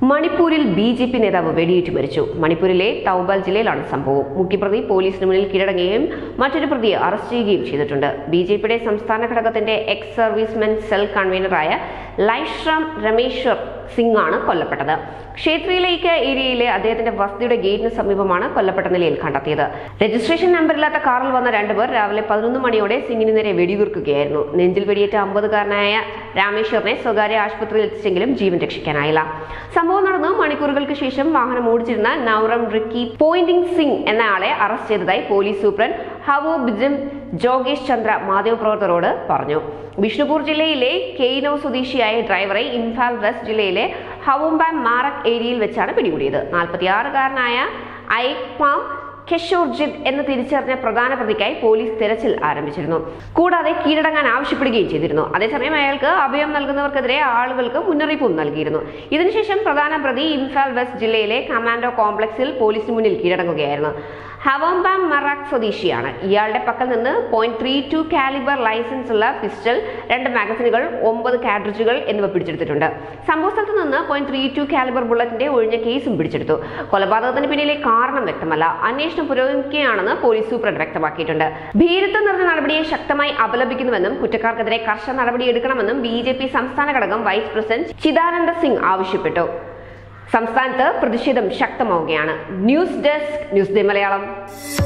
മണിപ്പൂരിൽ B J P നേതാവ് വെടിയേറ്റ് മരിച്ചു മണിപ്പൂരിലെ തൗബാൽ ജില്ലയിലാണ് സംഭവം മുഖ്യപ്രതി പോലീസിന് മുന്നിൽ കീഴടങ്ങുകയും മറ്റൊരു പ്രതിയെ അറസ്റ്റ് ചെയ്യുകയും ചെയ്തിട്ടുണ്ട് ബി ജെ പിയുടെ സംസ്ഥാന ഘടകത്തിന്റെ എക്സ് സർവീസ്മെൻ സെൽ കൺവീനറായ ലൈഷ്റാം രമേശ്വർ സിംഗ് ആണ് കൊല്ലപ്പെട്ടത് ക്ഷേത്രിയിലേക്ക് ഏരിയയിലെ അദ്ദേഹത്തിന്റെ വസതിയുടെ ഗേറ്റിന് സമീപമാണ് കൊല്ലപ്പെട്ട നിലയിൽ കണ്ടെത്തിയത് രജിസ്ട്രേഷൻ നമ്പറില്ലാത്ത കാറിൽ വന്ന രണ്ടുപേർ രാവിലെ പതിനൊന്ന് മണിയോടെ സിംഗിന് നേരെ വെടിയുതിർക്കുകയായിരുന്നു നെഞ്ചിൽ വെടിയേറ്റ അമ്പതുകാരനായ രാമേശ്വറിനെ സ്വകാര്യ ആശുപത്രിയിൽ എത്തിച്ചെങ്കിലും ജീവൻ രക്ഷിക്കാനായില്ല സംഭവം നടന്ന് മണിക്കൂറുകൾക്ക് ശേഷം വാഹനം ഓടിച്ചിരുന്ന നൌറം റിക്കി പോയിന്റിംഗ് സിംഗ് എന്ന ആളെ അറസ്റ്റ് ചെയ്തതായി പോലീസ് സൂപ്രണ്ട് ഹവോ ബിജം ജോഗേഷ് ചന്ദ്ര മാധ്യമപ്രവർത്തകരോട് പറഞ്ഞു ബിഷ്ണുപൂർ ജില്ലയിലെ കെയ്നോ സ്വദേശിയായ ഡ്രൈവറെ ഇംഫാൽ വെസ്റ്റ് ജില്ലയിലെ ഹവുംബാം മാറക് ഏരിയയിൽ വെച്ചാണ് പിടികൂടിയത് നാൽപ്പത്തിയാറുകാരനായ ഐക്മാം കെഷോർജിത് എന്ന് തിരിച്ചറിഞ്ഞ പ്രധാന പ്രതിക്കായി പോലീസ് തെരച്ചിൽ ആരംഭിച്ചിരുന്നു കൂടാതെ കീഴടങ്ങാൻ ആവശ്യപ്പെടുകയും ചെയ്തിരുന്നു അതേസമയം അയാൾക്ക് അഭയം നൽകുന്നവർക്കെതിരെ ആളുകൾക്ക് മുന്നറിയിപ്പും നൽകിയിരുന്നു ഇതിനുശേഷം പ്രധാന പ്രതി ഇംഫാൽ വെസ്റ്റ് ജില്ലയിലെ കമാൻഡോ കോംപ്ലക്സിൽ പോലീസിന് മുന്നിൽ കീഴടങ്ങുകയായിരുന്നു ഹവോംബാം മറാക് സ്വദേശിയാണ് ഇയാളുടെ പക്കൽ നിന്ന് point three two calibre licence ഉള്ള പിസ്റ്റൾ രണ്ട് മാഗസിനുകൾ ഒമ്പത് കാഡ്രിഡ്ജുകൾ എന്നിവ പിടിച്ചെടുത്തിട്ടുണ്ട് സംഭവ സ്ഥലത്ത് നിന്ന് പോയിന്റ് ത്രീ ടു കാലിബർ ബുള്ളറ്റിന്റെ ഒഴിഞ്ഞ കേസും പിടിച്ചെടുത്തു കൊലപാതകത്തിന് പിന്നിലെ കാരണം വ്യക്തമല്ല അന്വേഷണം പുരോഗമിക്കുകയാണെന്ന് പോലീസ് സൂപ്രണ്ട് വ്യക്തമാക്കിയിട്ടുണ്ട് ഭീരുത്വം നിറഞ്ഞ നടപടിയെ ശക്തമായി അപലപിക്കുന്നുവെന്നും കുറ്റക്കാർക്കെതിരെ കർശന നടപടിയെടുക്കണമെന്നും ബി ജെ പി സംസ്ഥാന ഘടകം വൈസ് പ്രസിഡന്റ് ചിദാനന്ദ സിംഗ് ആവശ്യപ്പെട്ടു സംസ്ഥാനത്ത് പ്രതിഷേധം ശക്തമാവുകയാണ് news desk news day Malayalam